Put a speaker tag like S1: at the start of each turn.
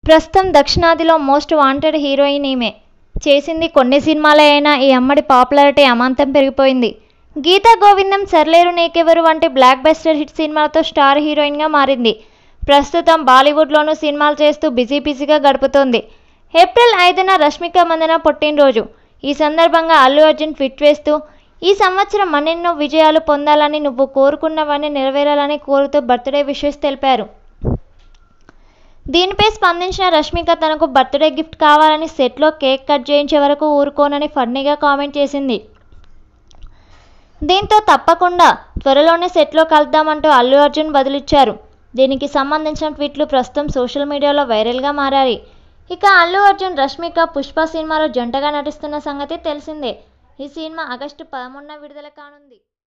S1: ప్రస్తుతం దక్షిణాదిలో most wanted heroine ఈమె చేసింది కొన్ని సినిమాలే అయినా ఈ అమ్మడి పాపులారిటీ అమాంతం పెరిగిపోయింది గీతా గోవిందం సర్లేరు నీకెవరు వంటి బ్లాక్ బస్టర్ హిట్ సినిమాలతో స్టార్ హీరోయిన్గా మారింది ప్రస్తుతం బాలీవుడ్లోనూ సినిమాలు చేస్తూ బిజీ బిజీగా గడుపుతోంది ఏప్రిల్ ఐదున రష్మిక మందన పుట్టినరోజు ఈ సందర్భంగా అల్లు అర్జున్ ట్వీట్ వేస్తూ ఈ సంవత్సరం మరెన్నో విజయాలు పొందాలని నువ్వు కోరుకున్నవన్నీ నెరవేరాలని కోరుతూ బర్త్డే విషెస్ తెలిపారు దీనిపై స్పందించిన రష్మిక తనకు బర్త్డే గిఫ్ట్ కావాలని సెట్లో కేక్ కట్ చేయించే వరకు ఊరుకోనని ఫన్నీగా కామెంట్ చేసింది దీంతో తప్పకుండా త్వరలోనే సెట్లో కలుద్దామంటూ అల్లు అర్జున్ బదులిచ్చారు దీనికి సంబంధించిన ట్వీట్లు ప్రస్తుతం సోషల్ మీడియాలో వైరల్గా మారాయి ఇక అల్లు అర్జున్ రష్మిక పుష్ప సినిమాలో జంటగా నటిస్తున్న సంగతి తెలిసిందే ఈ సినిమా ఆగస్టు పదమూడున విడుదల కానుంది